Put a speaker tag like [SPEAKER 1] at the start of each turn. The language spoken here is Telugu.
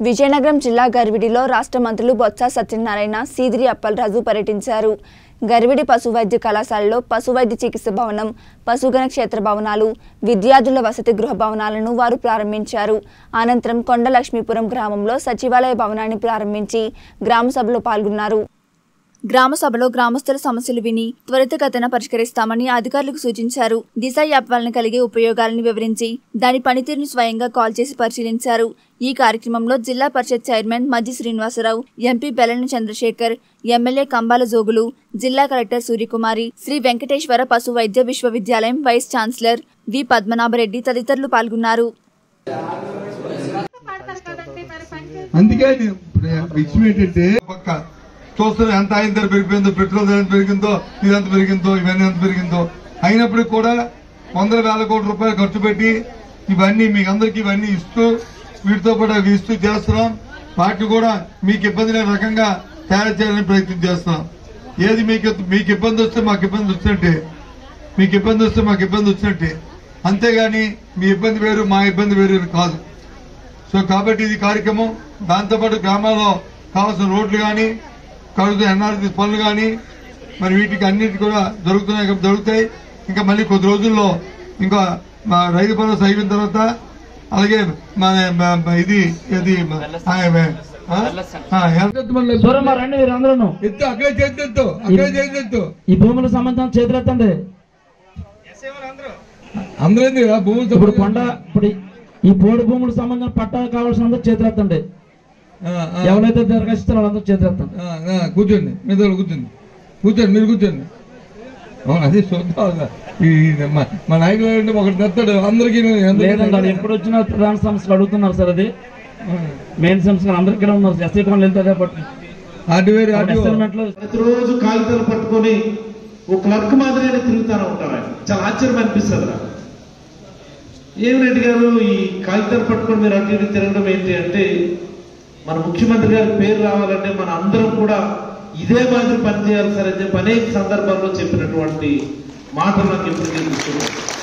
[SPEAKER 1] విజయనగరం జిల్లా గర్విడిలో రాష్ట్ర మంత్రులు బొత్స సత్యనారాయణ సీదిరి అప్పలరాజు పర్యటించారు గర్విడి పశు వైద్య కళాశాలలో పశు వైద్య చికిత్స భవనం పశుగణ క్షేత్ర భవనాలు విద్యార్థుల వసతి గృహ భవనాలను వారు ప్రారంభించారు అనంతరం కొండ లక్ష్మీపురం గ్రామంలో సచివాలయ భవనాన్ని ప్రారంభించి గ్రామ సభలో పాల్గొన్నారు గ్రామ సభలో గ్రామస్తుల సమస్యలు విని త్వరితగతిన పరిష్కరిస్తామని అధికారులకు సూచించారు దిశ యాప్ వలన కలిగే ఉపయోగాలను వివరించి దాని పనితీరును స్వయంగా కాల్ చేసి పరిశీలించారు ఈ కార్యక్రమంలో జిల్లా పరిషత్ chairman Majji Srinivasarao MP Bellana Chandrasekhar MLA Kambala Jogulu జిల్లా కలెక్టర్ సూర్యకుమారి శ్రీ వెంకటేశ్వర పశు వైద్య విశ్వవిద్యాలయం వైస్ ఛాన్సలర్ వి పద్మనాభరెడ్డి తదితరులు పాల్గొన్నారు
[SPEAKER 2] అందుకే నేను విషయం ఏంటంటే పక్క చూస్తున్నా ఎంత ఆయన ధర పెరిగిపోయిందో పెట్రోల్ ధర ఎంత పెరిగిందో ఇదంత పెరిగిందో ఇవన్నీ ఎంత పెరిగిందో అయినప్పటికీ కూడా వందల వేల కోట్ల రూపాయలు ఖర్చు పెట్టి ఇవన్నీ మీకు అందరికి ఇవన్నీ ఇస్తూ వీటితో పాటు అవి ఇస్తూ చేస్తున్నాం వాటిని కూడా మీకు ఇబ్బంది లేని రకంగా తయారు చేయాలని ప్రయత్నం చేస్తున్నాం ఏది మీకు మీకు ఇబ్బంది వస్తే మాకు ఇబ్బంది వచ్చినట్టే మీకు ఇబ్బంది వస్తే మాకు ఇబ్బంది వచ్చినట్టే అంతేగాని మీ ఇబ్బంది వేరు మా ఇబ్బంది వేరు కాదు సో కాబట్టి ఇది కార్యక్రమం దాంతోపాటు గ్రామాల్లో కావాల్సిన రోడ్లు కానీ కావాల్సిన ఎన్ఆర్జీ పనులు కానీ మరి వీటికి అన్నిటి కూడా జరుగుతున్నాయి కాబట్టి జరుగుతాయి ఇంకా మళ్ళీ కొద్ది రోజుల్లో ఇంకా మా రైతు భరోసా అయిపోయిన తర్వాత అలాగే మన మన- మన ఇది ఇది మన- ఆ, ఆ? ఆ, ఎంత-
[SPEAKER 3] దూరం రండి మీరు అందరూ
[SPEAKER 2] ఎత్తు అక్కడే చేద్దెత్తు అక్కడే చేద్దెత్తు
[SPEAKER 3] ఈ భూముల సంబంధం చేతులెత్తండి
[SPEAKER 2] అందరూ ఏంది రా భూములు
[SPEAKER 3] ఇప్పుడు కొండ ఇప్పుడు ఈ- ఈ పోడు భూముల సంబంధం పట్టా కావాల్సిన అందరూ చేతులెత్తండి
[SPEAKER 2] ఆ, ఆ.
[SPEAKER 3] ఎవరైతే దరఖాస్తు వాళ్ళందరూ చేతులెత్తండి
[SPEAKER 2] ఆ, ఆ, కూర్చోండి మీద కూర్చోండి కూర్చోండి మీరు కూర్చోండి అవును, అదే చూద్దాం ఈ మా- మా నాయకుడు ఏంటంటే ఒకటి తెస్తాడు అందరికీ
[SPEAKER 3] లేదండి అది ఎప్పుడు వచ్చినా ప్రధాన సమస్యలు అడుగుతున్నారు సార్ అది మెయిన్ సమస్యలు అందరికి ఇక్కడ ఉన్నారు ఎస్ఐ కోన్ వెళ్తే అదే పట్టు
[SPEAKER 2] హార్డ్వేర్
[SPEAKER 3] అసైన్మెంట్ లో
[SPEAKER 4] ప్రతిరోజు కాగితాలు పట్టుకొని ఓ క్లర్క్ మాదిరిగానే తిరుగుతానే ఉంటారు ఆయన చాలా ఆశ్చర్యం అనిపిస్తుంది నాకు ఏమి రెడ్డి గారు ఈ కాగితాలు పట్టుకొని మీరు అటు ఇటు తిరగడం ఏంటి అంటే మన ముఖ్యమంత్రి గారి పేరు రావాలంటే మన అందరం కూడా ఇదే మాదిరి పనిచేయాలి సార్ అని చెప్పి అనేక సందర్భాల్లో చెప్పినటువంటి మాటలు నాకు ఎప్పటికీ గుర్తున్నాయి